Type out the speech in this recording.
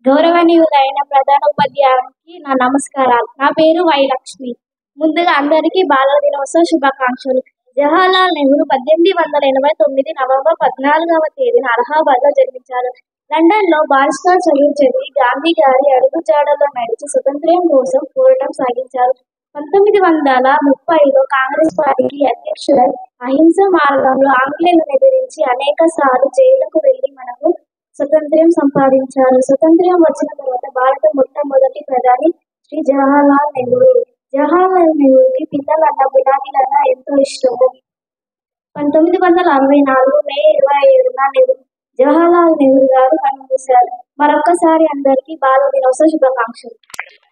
గౌరవనీయులైన ప్రధాన ఉపాధ్యాయునికి నా నమస్కారాలు నా పేరు వై లక్ష్మి ముందుగా అందరికీ బాలల దినోత్సవ శుభాకాంక్షలు జవహర్లాల్ నెహ్రూ పద్దెనిమిది వందల ఎనభై తొమ్మిది నవంబర్ పద్నాలుగవ తేదీన అలహాబాద్లో జన్మించారు లండన్లో బారిస్టర్ చదువు చదివి గాంధీ గారి అడుగుజాడల్లో నడిచి స్వతంత్ర్యం కోసం పోరాటం సాగించారు పంతొమ్మిది వందల ముప్పైలో కాంగ్రెస్ పార్టీకి అధ్యక్షుడై అహింస మార్గంలో ఆంగ్లేయులను ఎదిరించి అనేక సార్లు జైలుకు వెళ్లి మనకు స్వతంత్ర్యం సంపాదించారు స్వతంత్ర్యం వచ్చిన తర్వాత భారత మొట్టమొదటి ప్రధాని శ్రీ జవహర్లాల్ నెహ్రూ జవహర్లాల్ నెహ్రూకి పిల్లలన్నా గులాబీలన్నా ఎంతో ఇష్టము పంతొమ్మిది వందల అరవై నాలుగు మే ఇరవై ఏడున నెహ్రూ జవహర్లాల్ నెహ్రూ గారు కన్నుమూశారు మరొక్కసారి అందరికీ బాల దినోత్సవ శుభాకాంక్షలు